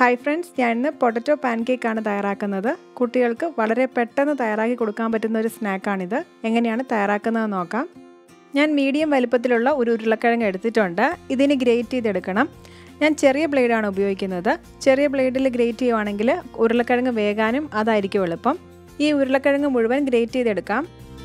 hi friends ഞാൻ ഇന്ന് potato പാൻകേക്കാണ് തയ്യാറാക്കുന്നത് കുട്ടികൾക്ക് വളരെ പെട്ടെന്ന് തയ്യാറാക്കി കൊടുക്കാൻ പറ്റുന്ന ഒരു സ്നാക്കാണിത് എങ്ങനെയാണ് തയ്യാറാക്കുന്നത് നോക്കാം ഞാൻ മീഡിയം വലുപ്പത്തിലുള്ള ഒരു ഉരുളക്കിഴങ്ങ് എടുത്തിട്ടുണ്ട് ഇതിന് ഗ്രേറ്റ് ചെയ്തെടുക്കണം ഞാൻ ചെറിയ ബ്ലേഡാണ് ഉപയോഗിക്കുന്നത് ചെറിയ ബ്ലേഡിൽ ഗ്രേറ്റ് ചെയ്യുവാണെങ്കിൽ ഉരുളക്കിഴങ്ങ് വേകാനും അതായിരിക്കും എളുപ്പം ഈ ഉരുളക്കിഴങ്ങ് മുഴുവൻ ഗ്രേറ്റ് ചെയ്തെടുക്കാം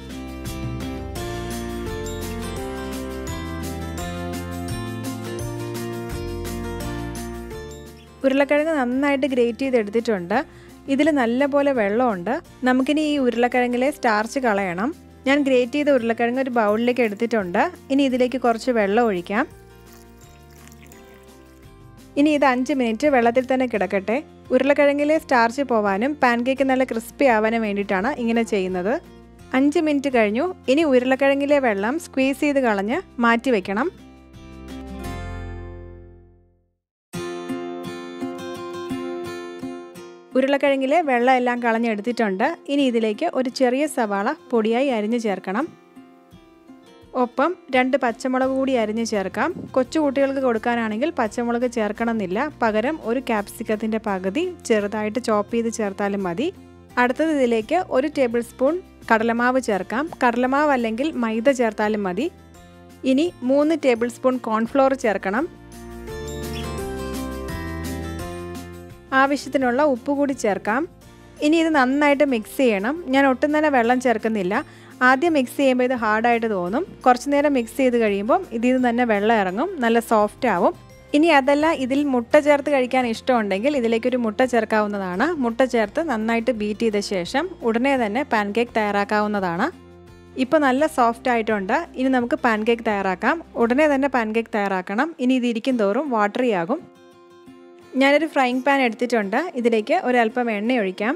ഉരുളക്കിഴങ്ങ് നന്നായിട്ട് ഗ്രേറ്റ് ചെയ്തെടുത്തിട്ടുണ്ട് ഇതിൽ നല്ലപോലെ വെള്ളമുണ്ട് നമുക്കിനി ഈ ഉരുളക്കിഴങ്ങിലെ സ്റ്റാർച്ച് കളയണം ഞാൻ ഗ്രേറ്റ് ചെയ്ത ഉരുളക്കിഴങ്ങ് ഒരു ബൗളിലേക്ക് എടുത്തിട്ടുണ്ട് ഇനി ഇതിലേക്ക് കുറച്ച് വെള്ളം ഒഴിക്കാം ഇനി ഇത് അഞ്ച് മിനിറ്റ് വെള്ളത്തിൽ തന്നെ കിടക്കട്ടെ ഉരുളക്കിഴങ്ങിലെ സ്റ്റാർച്ച് പോവാനും പാൻകേക്ക് നല്ല ക്രിസ്പി ആവാനും വേണ്ടിയിട്ടാണ് ഇങ്ങനെ ചെയ്യുന്നത് അഞ്ച് മിനിറ്റ് കഴിഞ്ഞു ഇനി ഉരുളക്കിഴങ്ങിലെ വെള്ളം സ്ക്വീസ് ചെയ്ത് കളഞ്ഞ് മാറ്റി വെക്കണം ഉരുളക്കിഴങ്ങിലെ വെള്ളം എല്ലാം കളഞ്ഞെടുത്തിട്ടുണ്ട് ഇനി ഇതിലേക്ക് ഒരു ചെറിയ സവാള പൊടിയായി അരിഞ്ഞു ചേർക്കണം ഒപ്പം രണ്ട് പച്ചമുളക് കൂടി അരിഞ്ഞ് ചേർക്കാം കൊച്ചു കുട്ടികൾക്ക് കൊടുക്കാനാണെങ്കിൽ പച്ചമുളക് ചേർക്കണമെന്നില്ല പകരം ഒരു ക്യാപ്സിക്കത്തിൻ്റെ പകുതി ചെറുതായിട്ട് ചോപ്പ് ചെയ്ത് ചേർത്താലും മതി അടുത്തത് ഇതിലേക്ക് ഒരു ടേബിൾ സ്പൂൺ കടലമാവ് ചേർക്കാം കടലമാവ് അല്ലെങ്കിൽ മൈദ ചേർത്താലും മതി ഇനി മൂന്ന് ടേബിൾ സ്പൂൺ കോൺഫ്ലോർ ചേർക്കണം ആവശ്യത്തിനുള്ള ഉപ്പ് കൂടി ചേർക്കാം ഇനി ഇത് നന്നായിട്ട് മിക്സ് ചെയ്യണം ഞാൻ ഒട്ടും തന്നെ വെള്ളം ചേർക്കുന്നില്ല ആദ്യം മിക്സ് ചെയ്യുമ്പോൾ ഇത് ഹാർഡായിട്ട് തോന്നും കുറച്ച് നേരം മിക്സ് ചെയ്ത് കഴിയുമ്പം ഇതിൽ നിന്ന് തന്നെ വെള്ളം ഇറങ്ങും നല്ല സോഫ്റ്റ് ആവും ഇനി അതല്ല ഇതിൽ മുട്ട ചേർത്ത് കഴിക്കാൻ ഇഷ്ടമുണ്ടെങ്കിൽ ഇതിലേക്കൊരു മുട്ട ചേർക്കാവുന്നതാണ് മുട്ട ചേർത്ത് നന്നായിട്ട് ബീറ്റ് ചെയ്ത ശേഷം ഉടനെ തന്നെ പാൻകേക്ക് തയ്യാറാക്കാവുന്നതാണ് ഇപ്പോൾ നല്ല സോഫ്റ്റ് ആയിട്ടുണ്ട് ഇനി നമുക്ക് പാൻകേക്ക് തയ്യാറാക്കാം ഉടനെ തന്നെ പാൻകേക്ക് തയ്യാറാക്കണം ഇനി ഇത് ഇരിക്കും തോറും വാട്ടറി ആകും ഞാനൊരു ഫ്രൈങ് പാൻ എടുത്തിട്ടുണ്ട് ഇതിലേക്ക് ഒരല്പം എണ്ണ ഒഴിക്കാം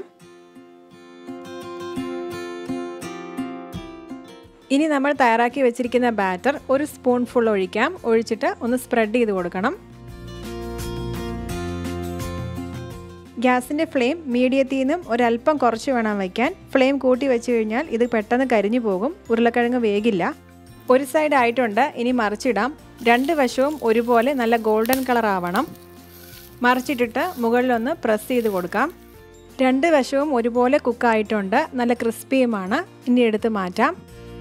ഇനി നമ്മൾ തയ്യാറാക്കി വെച്ചിരിക്കുന്ന ബാറ്റർ ഒരു സ്പൂൺ ഫുൾ ഒഴിക്കാം ഒഴിച്ചിട്ട് ഒന്ന് സ്പ്രെഡ് ചെയ്ത് കൊടുക്കണം ഗ്യാസിൻ്റെ ഫ്ലെയിം മീഡിയത്തിൽ നിന്നും ഒരല്പം കുറച്ച് വേണം വയ്ക്കാൻ ഫ്ലെയിം കൂട്ടി വെച്ച് കഴിഞ്ഞാൽ ഇത് പെട്ടെന്ന് കരിഞ്ഞു പോകും ഉരുളക്കിഴങ്ങ് വേഗില്ല ഒരു സൈഡ് ആയിട്ടുണ്ട് ഇനി മറിച്ചിടാം രണ്ട് വശവും ഒരുപോലെ നല്ല ഗോൾഡൻ കളർ ആവണം മറിച്ചിട്ടിട്ട് മുകളിലൊന്ന് പ്രസ് ചെയ്ത് കൊടുക്കാം രണ്ട് വശവും ഒരുപോലെ കുക്കായിട്ടുണ്ട് നല്ല ക്രിസ്പിയുമാണ് ഇനി എടുത്ത് മാറ്റാം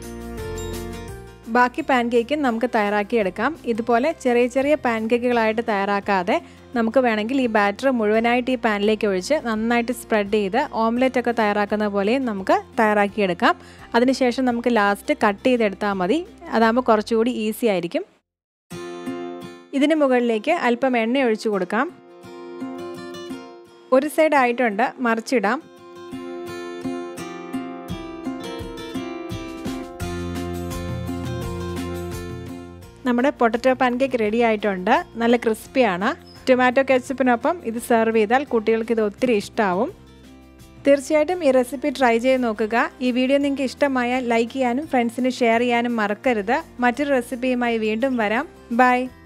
ബാക്കി പാൻകേക്കും നമുക്ക് തയ്യാറാക്കിയെടുക്കാം ഇതുപോലെ ചെറിയ ചെറിയ പാൻകേക്കുകളായിട്ട് തയ്യാറാക്കാതെ നമുക്ക് വേണമെങ്കിൽ ഈ ബാറ്റർ മുഴുവനായിട്ട് ഈ പാനിലേക്ക് ഒഴിച്ച് നന്നായിട്ട് സ്പ്രെഡ് ചെയ്ത് ഓംലെറ്റ് ഒക്കെ തയ്യാറാക്കുന്ന പോലെയും നമുക്ക് തയ്യാറാക്കിയെടുക്കാം അതിനുശേഷം നമുക്ക് ലാസ്റ്റ് കട്ട് ചെയ്തെടുത്താൽ മതി അതാകുമ്പോൾ കുറച്ചുകൂടി ഈസി ആയിരിക്കും ഇതിന് മുകളിലേക്ക് അല്പം എണ്ണ ഒഴിച്ചു കൊടുക്കാം ഒരു സൈഡ് ആയിട്ടുണ്ട് മറിച്ചിടാം നമ്മുടെ പൊട്ടറ്റോ പാൻകേക്ക് റെഡി ആയിട്ടുണ്ട് നല്ല ക്രിസ്പിയാണ് ടൊമാറ്റോ കെച്ചപ്പിനൊപ്പം ഇത് സെർവ് ചെയ്താൽ കുട്ടികൾക്ക് ഇത് ഒത്തിരി ഇഷ്ടമാവും തീർച്ചയായിട്ടും ഈ റെസിപ്പി ട്രൈ ചെയ്ത് നോക്കുക ഈ വീഡിയോ നിങ്ങൾക്ക് ഇഷ്ടമായാൽ ലൈക്ക് ചെയ്യാനും ഫ്രണ്ട്സിന് ഷെയർ ചെയ്യാനും മറക്കരുത് മറ്റൊരു റെസിപ്പിയുമായി വീണ്ടും വരാം ബൈ